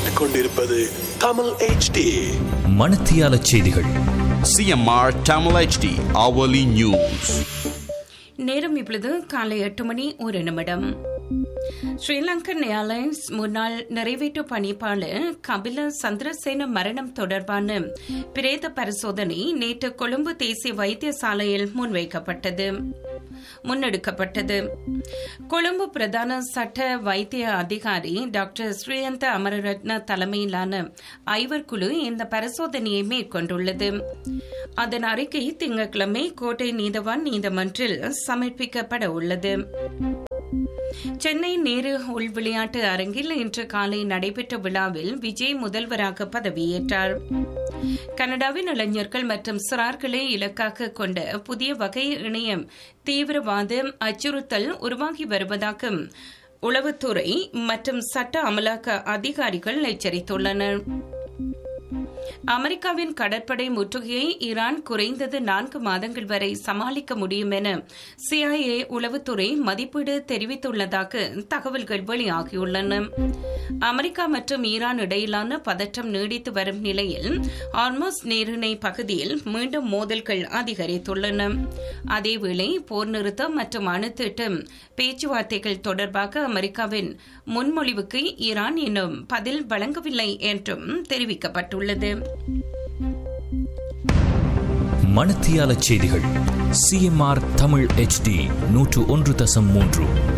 கேட்டுக்கொண்டிருப்பது தமிழ் HD மணத்தியால செய்திகள் CMR Tamil HD hourly news. நேரம் இப்பொழுது காலை எட்டு மணி ஒரு நிமிடம் ஸ்ரீலங்கன் ஏர்லைன்ஸ் முன்னாள் நிறைவேற்று பணிப்பாளர் கபில சந்திரசேன மரணம் தொடர்பான பிரேத பரிசோதனை நேற்று கொழும்பு தேசிய வைத்தியசாலையில் முன்வைக்கப்பட்டது முன்னெடுக்கப்பட்டது கொழும்பு பிரதான சட்ட வைத்திய அதிகாரி டாக்டர் ஸ்ரீயந்த அமரரத்ன தலைமையிலான ஐவர் குழு இந்த பரிசோதனையை மேற்கொண்டுள்ளது அதன் அறிக்கை திங்கட்கிழமை கோட்டை நீதவான் நீதிமன்றில் சமர்ப்பிக்கப்பட உள்ளது சென்னை நேரு உள் விளையாட்டு அரங்கில் இன்று காலை நடைபெற்ற விழாவில் விஜய் முதல்வராக பதவியேற்றார் கனடாவின் இளைஞர்கள் மற்றும் சிறார்களை இலக்காக கொண்ட புதிய வகை இணையம் தீவிரவாத அச்சுறுத்தல் உருவாகி வருவதாக உளவுத்துறை மற்றும் சட்ட அமலாக்க அதிகாரிகள் எச்சரித்துள்ளனர் அமெரிக்காவின் கடற்படை முற்றுகையை ஈரான் குறைந்தது நான்கு மாதங்கள் வரை சமாளிக்க முடியும் என சிஐஏ உளவுத்துறை மதிப்பீடு தெரிவித்துள்ளதாக தகவல்கள் வெளியாகியுள்ளன அமெரிக்கா மற்றும் ஈரான் இடையிலான பதற்றம் நீடித்து வரும் நிலையில் ஆர்மோஸ் நீரிணை பகுதியில் மீண்டும் மோதல்கள் அதிகரித்துள்ளன அதேவேளை போர் நிறுத்தம் மற்றும் அணுத்திட்டம் பேச்சுவார்த்தைகள் தொடர்பாக அமெரிக்காவின் முன்மொழிவுக்கு ஈரான் இன்னும் பதில் வழங்கவில்லை என்றும் தெரிவிக்கப்பட்டுள்ளது மணத்தியால செய்திகள் சிஎம்ஆர் தமிழ் HD நூற்று ஒன்று தசம் மூன்று